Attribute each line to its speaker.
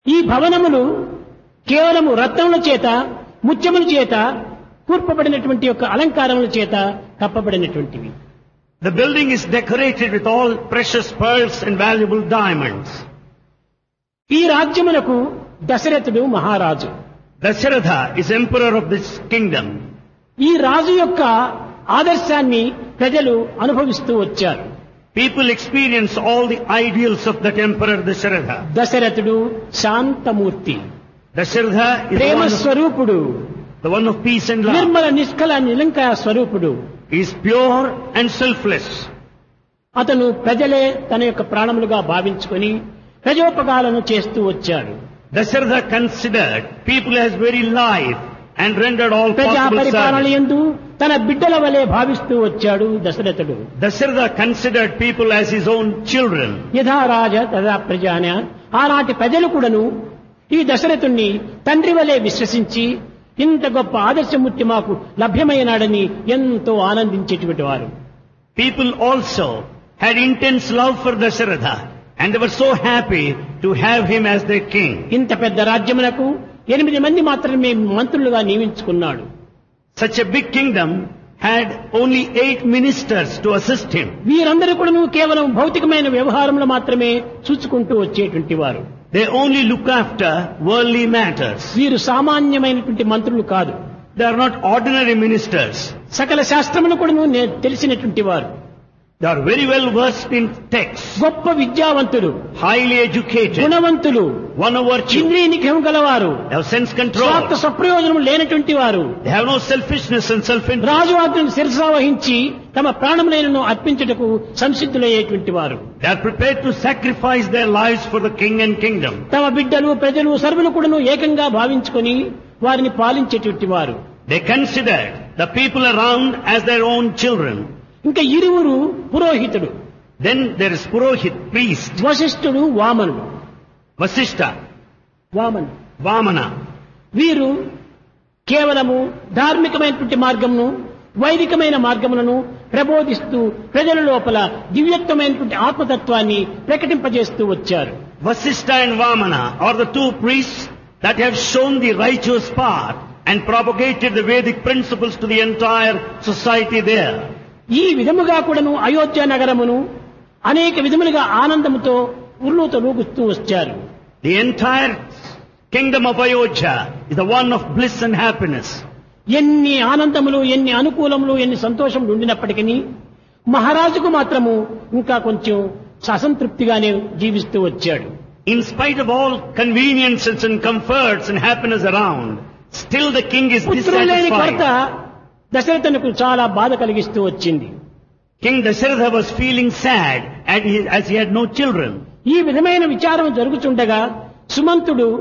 Speaker 1: ఈ భవనములు కేవలము రత్నముల చేత ముత్యముల చేత కూర్పబడినటువంటి యొక్క అలంకారముల చేత కప్పబడినటువంటివి
Speaker 2: The building is decorated with all precious pearls and valuable diamonds.
Speaker 1: ఈ రాజ్యమునకు దశరథుడు మహారాజు
Speaker 2: Dasharatha is emperor of this kingdom.
Speaker 1: ఈ రాజు యొక్క ఆదర్శాన్ని ప్రజలు అనుభవిస్తూ వచ్చారు
Speaker 2: People experience all the ideals of that emperor Dasharatha.
Speaker 1: దశరథుడు శాంతమూర్తి
Speaker 2: Dasharatha is the
Speaker 1: Prema
Speaker 2: one, of,
Speaker 1: స్వరూపుడు
Speaker 2: the one of peace and love.
Speaker 1: Nirmala నిష్కల నిలంకాయ స్వరూపుడు
Speaker 2: He is pure and selfless.
Speaker 1: అతను ప్రజలే తన యొక్క ప్రాణములుగా భావించుకొని ప్రజోపకాలను చేస్తూ వచ్చాడు
Speaker 2: Dasharatha considered people as very life and rendered all
Speaker 1: ప్రజా
Speaker 2: possible
Speaker 1: పరిపాలన
Speaker 2: service.
Speaker 1: ఎందు తన బిడ్డల వలె భావిస్తూ వచ్చాడు దశరథుడు
Speaker 2: Dasharatha considered people as his own children.
Speaker 1: యథా రాజ తదా ప్రజాన ఆనాటి ప్రజలు కూడాను ఈ దశరథుణ్ణి తండ్రి వలె విశ్వసించి ఇంత గొప్ప ఆదర్శమూర్తి మాకు లభ్యమైనాడని ఎంతో ఆనందించేటువంటి వారు
Speaker 2: People also had intense love for Dasharatha and they were so happy to have him as their king.
Speaker 1: ఇంత పెద్ద రాజ్యమునకు ఎనిమిది మంది మాత్రమే మంత్రులుగా నియమించుకున్నాడు
Speaker 2: Such a big kingdom had only eight ministers to assist him.
Speaker 1: వీరందరూ కూడాను కేవలం భౌతికమైన వ్యవహారంలో మాత్రమే చూసుకుంటూ వచ్చేటువంటి వారు
Speaker 2: They only look after worldly matters.
Speaker 1: వీరు సామాన్యమైనటువంటి మంత్రులు కాదు
Speaker 2: They are not ordinary ministers.
Speaker 1: సకల శాస్త్రమును కూడాను నే- తెలిసినటువంటి వారు
Speaker 2: They are very well versed in texts,
Speaker 1: గొప్ప విద్యావంతులు
Speaker 2: highly educated,
Speaker 1: గుణవంతులు
Speaker 2: one of virtue.
Speaker 1: ఇంద్రియ నిగ్రహం గలవారు
Speaker 2: They have sense
Speaker 1: స్వార్థ
Speaker 2: control.
Speaker 1: సప్రయోజనం లేనటువంటి వారు
Speaker 2: They have no selfishness and self-interest.
Speaker 1: రాజు ఆజ్ఞను శిరసా వహించి తమ ప్రాణములైనను అర్పించుటకు సంసిద్ధులయ్యేటువంటి వారు
Speaker 2: They are prepared to sacrifice their lives for the king and kingdom.
Speaker 1: తమ బిడ్డలు ప్రజలు సర్వులు కూడాను ఏకంగా భావించుకొని వారిని పాలించేటువంటి వారు
Speaker 2: They considered the people around as their own children.
Speaker 1: ఇంకా ఇరువురు పురోహితుడు
Speaker 2: Then there is Purohit, priest,
Speaker 1: వశిష్ఠుడు వామనుడు
Speaker 2: Vasishta,
Speaker 1: వామనుడు
Speaker 2: Vamana.
Speaker 1: వీరు కేవలము ధార్మికమైనటువంటి మార్గమును వైదికమైన మార్గములను ప్రబోధిస్తూ ప్రజల లోపల దివ్యత్వమైనటువంటి ఆత్మతత్వాన్ని ప్రకటింపజేస్తూ వచ్చారు
Speaker 2: Vasishta and Vamana are the two priests that have shown the righteous path and propagated the Vedic principles to the entire society there.
Speaker 1: ఈ విధముగా కూడాను అయోధ్య నగరమును అనేక విధములుగా ఆనందముతో ఉర్లూతో లూగుస్తూ వచ్చారు
Speaker 2: The entire kingdom of Ayodhya is the one of bliss and happiness.
Speaker 1: ఎన్ని ఆనందములు ఎన్ని అనుకూలములు ఎన్ని సంతోషములు ఉండినప్పటికీ మహారాజుకు మాత్రము ఇంకా కొంచెం అసంతృప్తిగానే జీవిస్తూ వచ్చాడు
Speaker 2: In spite of all conveniences and comforts and happiness around, still the king is
Speaker 1: పుత్రులు లేని కొరత
Speaker 2: dissatisfied.
Speaker 1: దశరథునకు చాలా బాధ కలిగిస్తూ వచ్చింది
Speaker 2: King Dasharatha was feeling sad as he, as he had no children.
Speaker 1: ఈ విధమైన విచారం జరుగుతుండగా సుమంతుడు